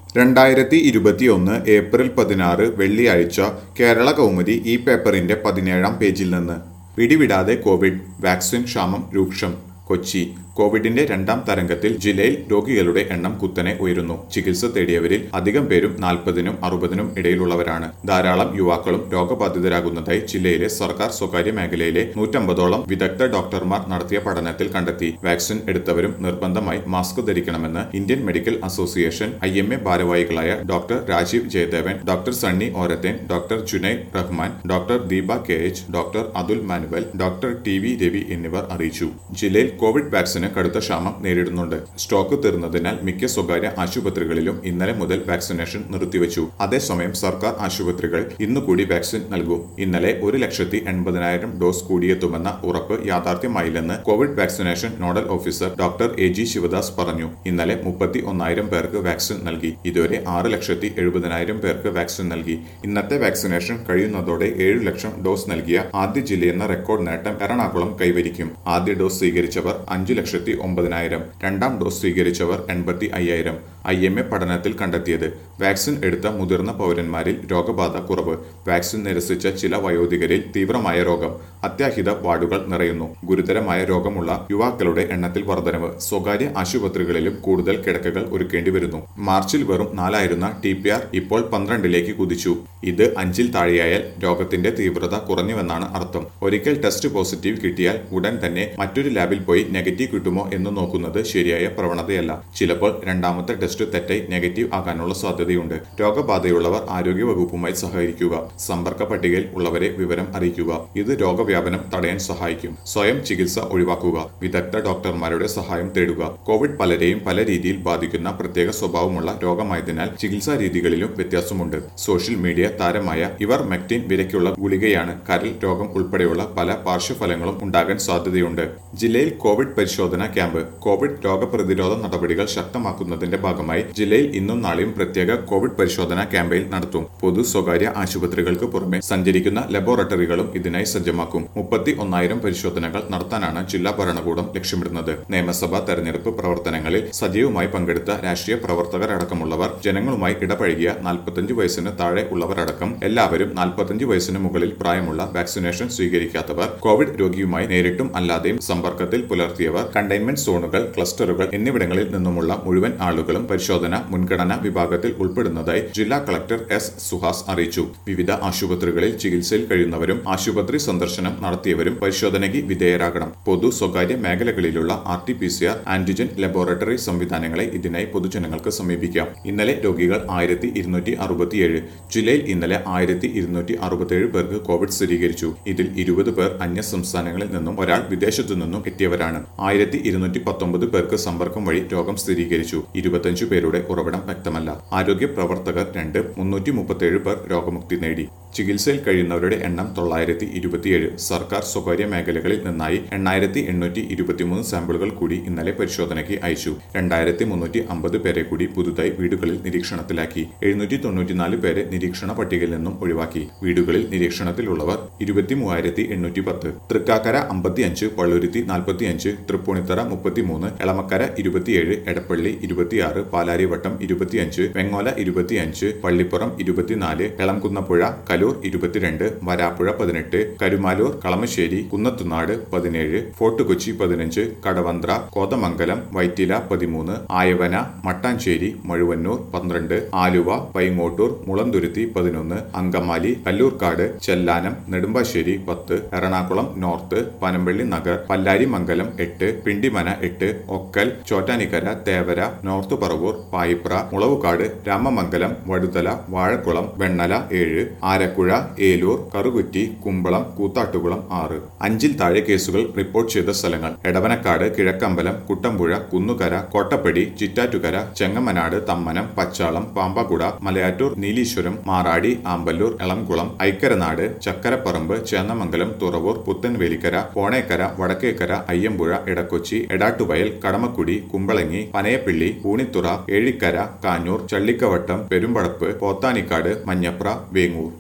രണ്ടായിരത്തി ഇരുപത്തിയൊന്ന് ഏപ്രിൽ പതിനാറ് വെള്ളിയാഴ്ച കേരള കൗമുദി ഈ പേപ്പറിന്റെ പതിനേഴാം പേജിൽ നിന്ന് പിടിവിടാതെ കോവിഡ് വാക്സിൻ ക്ഷാമം രൂക്ഷം കൊച്ചി കോവിഡിന്റെ രണ്ടാം തരംഗത്തിൽ ജില്ലയിൽ രോഗികളുടെ എണ്ണം കുത്തനെ ഉയരുന്നു ചികിത്സ തേടിയവരിൽ അധികം പേരും നാൽപ്പതിനും അറുപതിനും ഇടയിലുള്ളവരാണ് ധാരാളം യുവാക്കളും രോഗബാധിതരാകുന്നതായി ജില്ലയിലെ സർക്കാർ സ്വകാര്യ മേഖലയിലെ നൂറ്റമ്പതോളം വിദഗ്ധ ഡോക്ടർമാർ നടത്തിയ പഠനത്തിൽ കണ്ടെത്തി വാക്സിൻ എടുത്തവരും നിർബന്ധമായി മാസ്ക് ധരിക്കണമെന്ന് Indian medical association I M A ഭാരവാഹികളായ doctor Rajeev Jayadevan doctor Sunny Orathen doctor Junaid Rahman doctor Deepa K H doctor Athul Manuel doctor T V Ravi എന്നിവർ അറിയിച്ചു ജില്ലയിൽ കോവിഡ് വാക്സിന് കടുത്ത ക്ഷാമം നേരിടുന്നുണ്ട് സ്റ്റോക്ക് തീർന്നതിനാൽ മിക്ക സ്വകാര്യ ആശുപത്രികളിലും ഇന്നലെ മുതൽ വാക്സിനേഷൻ നിർത്തിവച്ചു അതേസമയം സർക്കാർ ആശുപത്രികൾ ഇന്ന് കൂടി വാക്സിൻ നൽകും ഇന്നലെ ഒരു ലക്ഷത്തി എൺപതിനായിരം ഡോസ് കൂടിയെത്തുമെന്ന ഉറപ്പ് യാഥാർത്ഥ്യമായില്ലെന്ന് Covid vaccination nodal officer doctor A G Sivadas പറഞ്ഞു ഇന്നലെ മുപ്പത്തി ഒന്നായിരം പേർക്ക് വാക്സിൻ നൽകി ഇതുവരെ ആറ് ലക്ഷത്തി എഴുപതിനായിരം പേർക്ക് വാക്സിൻ നൽകി ഇന്നത്തെ വാക്സിനേഷൻ കഴിയുന്നതോടെ ഏഴു ലക്ഷം ഡോസ് നൽകിയ ആദ്യ ജില്ലയെന്ന റെക്കോർഡ് നേട്ടം എറണാകുളം കൈവരിക്കും ആദ്യ ഡോസ് സ്വീകരിച്ചവർ അഞ്ചു ലക്ഷത്തി ഒമ്പതിനായിരം രണ്ടാം ഡോസ് സ്വീകരിച്ചവർ എൺപത്തി അയ്യായിരം ഐ എം എ പഠനത്തിൽ കണ്ടെത്തിയത് വാക്സിൻ എടുത്ത മുതിർന്ന പൗരന്മാരിൽ രോഗബാധ കുറവ് വാക്സിൻ നിരസിച്ച ചില വയോധികരിൽ തീവ്രമായ രോഗം അത്യാഹിത വാർഡുകൾ നിറയുന്നു ഗുരുതരമായ രോഗമുള്ള യുവാക്കളുടെ എണ്ണത്തിൽ വർധനവ് സ്വകാര്യ ആശുപത്രികളിലും കൂടുതൽ കിടക്കകൾ ഒരുക്കേണ്ടി വരുന്നു മാർച്ചിൽ വെറും നാലായിരുന്ന ടി പി ആർ ഇപ്പോൾ പന്ത്രണ്ടിലേക്ക് കുതിച്ചു ഇത് അഞ്ചിൽ താഴെയായാൽ രോഗത്തിന്റെ തീവ്രത കുറഞ്ഞുവെന്നാണ് അർത്ഥം ഒരിക്കൽ ടെസ്റ്റ് പോസിറ്റീവ് കിട്ടിയാൽ ഉടൻ തന്നെ മറ്റൊരു ലാബിൽ പോയി നെഗറ്റീവ് കിട്ടുമോ എന്ന് നോക്കുന്നത് ശരിയായ പ്രവണതയല്ല ചിലപ്പോൾ രണ്ടാമത്തെ ടെസ്റ്റ് തെറ്റായി നെഗറ്റീവ് ആകാനുള്ള സാധ്യതയുണ്ട് രോഗബാധയുള്ളവർ ആരോഗ്യ വകുപ്പുമായി സഹകരിക്കുക സമ്പർക്ക പട്ടികയിൽ ഉള്ളവരെ വിവരം അറിയിക്കുക ഇത് രോഗവ്യാപനം തടയാൻ സഹായിക്കും സ്വയം ചികിത്സ ഒഴിവാക്കുക വിദഗ്ധ ഡോക്ടർമാരുടെ സഹായം തേടുക കോവിഡ് പലരെയും പല രീതിയിൽ ബാധിക്കുന്ന പ്രത്യേക സ്വഭാവമുള്ള രോഗമായതിനാൽ ചികിത്സാ രീതികളിലും വ്യത്യാസമുണ്ട് സോഷ്യൽ മീഡിയ താരമായ ഇവർ മെക്ടിൻ വിലയ്ക്കുള്ള ഗുളികയാണ് കരൽ രോഗം ഉൾപ്പെടെയുള്ള പല പാർശ്വഫലങ്ങളും ഉണ്ടാകാൻ സാധ്യതയുണ്ട് ജില്ലയിൽ കോവിഡ് പരിശോധന ക്യാമ്പ് കോവിഡ് രോഗപ്രതിരോധ നടപടികൾ ശക്തമാക്കുന്നതിന്റെ ഭാഗമായി ജില്ലയിൽ ഇന്നും നാളെയും പ്രത്യേക കോവിഡ് പരിശോധന ക്യാമ്പയിൻ നടത്തും പൊതു സ്വകാര്യ ആശുപത്രികൾക്ക് പുറമെ സഞ്ചരിക്കുന്ന ലബോറട്ടറികളും ഇതിനായി സജ്ജമാക്കും മുപ്പത്തി ഒന്നായിരം പരിശോധനകൾ നടത്താനാണ് ജില്ലാ ഭരണകൂടം ലക്ഷ്യമിടുന്നത് നിയമസഭാ തെരഞ്ഞെടുപ്പ് പ്രവർത്തനങ്ങളിൽ സജീവമായി പങ്കെടുത്ത രാഷ്ട്രീയ പ്രവർത്തകരടക്കമുള്ളവർ ജനങ്ങളുമായി ഇടപഴകിയ നാൽപ്പത്തഞ്ച് വയസ്സിന് താഴെ ഉള്ളവരടക്കം എല്ലാവരും നാൽപ്പത്തഞ്ച് വയസ്സിന് മുകളിൽ പ്രായമുള്ള വാക്സിനേഷൻ സ്വീകരിക്കാത്തവർ കോവിഡ് രോഗിയുമായി നേരിട്ടും അല്ലാതെയും സമ്പർക്കത്തിൽ പുലർത്തിയവർ കണ്ടെയ്ൻമെന്റ് സോണുകൾ ക്ലസ്റ്ററുകൾ എന്നിവിടങ്ങളിൽ നിന്നുമുള്ള മുഴുവൻ ആളുകളും പരിശോധന മുൻഗണനാ വിഭാഗത്തിൽ ഉൾപ്പെടുന്നതായി ജില്ലാ കളക്ടർ എസ് സുഹാസ് അറിയിച്ചു വിവിധ ആശുപത്രികളിൽ ചികിത്സയിൽ കഴിയുന്നവരും ആശുപത്രി സന്ദർശനം നടത്തിയവരും പരിശോധനയ്ക്ക് വിധേയരാകണം പൊതു സ്വകാര്യ മേഖലകളിലുള്ള R T P C R antigen laboratory സംവിധാനങ്ങളെ ഇതിനായി പൊതുജനങ്ങൾക്ക് സമീപിക്കാം ഇന്നലെ രോഗികൾ ആയിരത്തി ഇരുന്നൂറ്റി അറുപത്തിയേഴ് ജില്ലയിൽ ഇന്നലെ ആയിരത്തി ഇരുന്നൂറ്റി അറുപത്തിയേഴ് പേർക്ക് കോവിഡ് സ്ഥിരീകരിച്ചു ഇതിൽ ഇരുപത് പേർ അന്യ സംസ്ഥാനങ്ങളിൽ നിന്നും ഒരാൾ വിദേശത്തു നിന്നും എത്തിയവരാണ് ആയിരത്തി ഇരുന്നൂറ്റി പത്തൊമ്പത് പേർക്ക് സമ്പർക്കം വഴി രോഗം സ്ഥിരീകരിച്ചു ഇരുപത്തഞ്ചു പേരുടെ ഉറവിടം വ്യക്തമല്ല ആരോഗ്യ പ്രവർത്തകർ രണ്ട് മുന്നൂറ്റി മുപ്പത്തിയേഴ് പേർ രോഗമുക്തി നേടി ചികിത്സയിൽ കഴിയുന്നവരുടെ എണ്ണം തൊള്ളായിരത്തി ഇരുപത്തിയേഴ് സർക്കാർ സ്വകാര്യ മേഖലകളിൽ നിന്നായി എണ്ണായിരത്തി എണ്ണൂറ്റി ഇരുപത്തിമൂന്ന് സാമ്പിളുകൾ കൂടി ഇന്നലെ പരിശോധനയ്ക്ക് അയച്ചു രണ്ടായിരത്തി മുന്നൂറ്റി അമ്പത് പേരെ കൂടി പുതുതായി വീടുകളിൽ നിരീക്ഷണത്തിലാക്കി എഴുന്നൂറ്റി തൊണ്ണൂറ്റിനാല് പേരെ നിരീക്ഷണ പട്ടികയിൽ നിന്നും ഒഴിവാക്കി വീടുകളിൽ നിരീക്ഷണത്തിലുള്ളവർ ഇരുപത്തി മൂവായിരത്തി എണ്ണൂറ്റി പത്ത് തൃക്കാക്കര അമ്പത്തിയഞ്ച് പള്ളുരുത്തി നാൽപ്പത്തിയഞ്ച് തൃപ്പൂണിത്തറ മുപ്പത്തിമൂന്ന് എളമക്കര ഇരുപത്തിയേഴ് എടപ്പള്ളി ഇരുപത്തിയാറ് പാലാരിവട്ടം ഇരുപത്തിയഞ്ച് വെങ്ങോല ഇരുപത്തിയഞ്ച് പള്ളിപ്പുറം ഇരുപത്തിനാല് എളംകുന്നപ്പുഴ കലൂർ ഇരുപത്തിരണ്ട് വരാപ്പുഴ പതിനെട്ട് കരുമാലൂർ കളമശ്ശേരി കുന്നത്തുനാട് പതിനേഴ് ഫോർട്ട് കൊച്ചി പതിനഞ്ച് കടവന്ത്ര കോതമംഗലം വൈറ്റില പതിമൂന്ന് ആയവന മട്ടാഞ്ചേരി മഴുവന്നൂർ പന്ത്രണ്ട് ആലുവ പൈങ്ങോട്ടൂർ മുളന്തുരുത്തി പതിനൊന്ന് അങ്കമാലി കല്ലൂർക്കാട് ചെല്ലാനം നെടുമ്പാശ്ശേരി പത്ത് എറണാകുളം നോർത്ത് പനമ്പള്ളി നഗർ പല്ലാരിമംഗലം എട്ട് പിണ്ടിമന എട്ട് ഒക്കൽ ചോറ്റാനിക്കര തേവര നോർത്ത് പറവൂർ പായിപ്ര മുളവുകാട് രാമമംഗലം വടുതല വാഴക്കുളം വെണ്ണല ഏഴ് ആരക്കുഴ ഏലൂർ കറുകുറ്റി കുമ്പളം കൂത്താട്ടുകുളം ആറ് അഞ്ചിൽ താഴെ കേസുകൾ റിപ്പോർട്ട് ചെയ്ത സ്ഥലങ്ങൾ എടവനക്കാട് കിഴക്കമ്പലം കുട്ടമ്പുഴ കുന്നുകര കോട്ടപ്പടി ചിറ്റാറ്റുകര ചെങ്ങമനാട് തമ്മനം പച്ചാളം പാമ്പാക്കുട മലയാറ്റൂർ നീലീശ്വരം മാറാടി ആമ്പല്ലൂർ എളംകുളം ഐക്കരനാട് ചക്കരപ്പറമ്പ് ചേന്നമംഗലം തുറവൂർ പുത്തൻവേലിക്കര പോണേക്കര വടക്കേക്കര അയ്യമ്പുഴ എടക്കൊച്ചി എടാട്ടുവയൽ കടമക്കുടി കുമ്പളങ്ങി പനയപ്പിള്ളി പൂണിത്തുറ ഏഴിക്കര കാഞ്ഞൂർ ചള്ളിക്കവട്ടം പെരുമ്പടപ്പ് പോത്താനിക്കാട് മഞ്ഞപ്ര വേങ്ങൂർ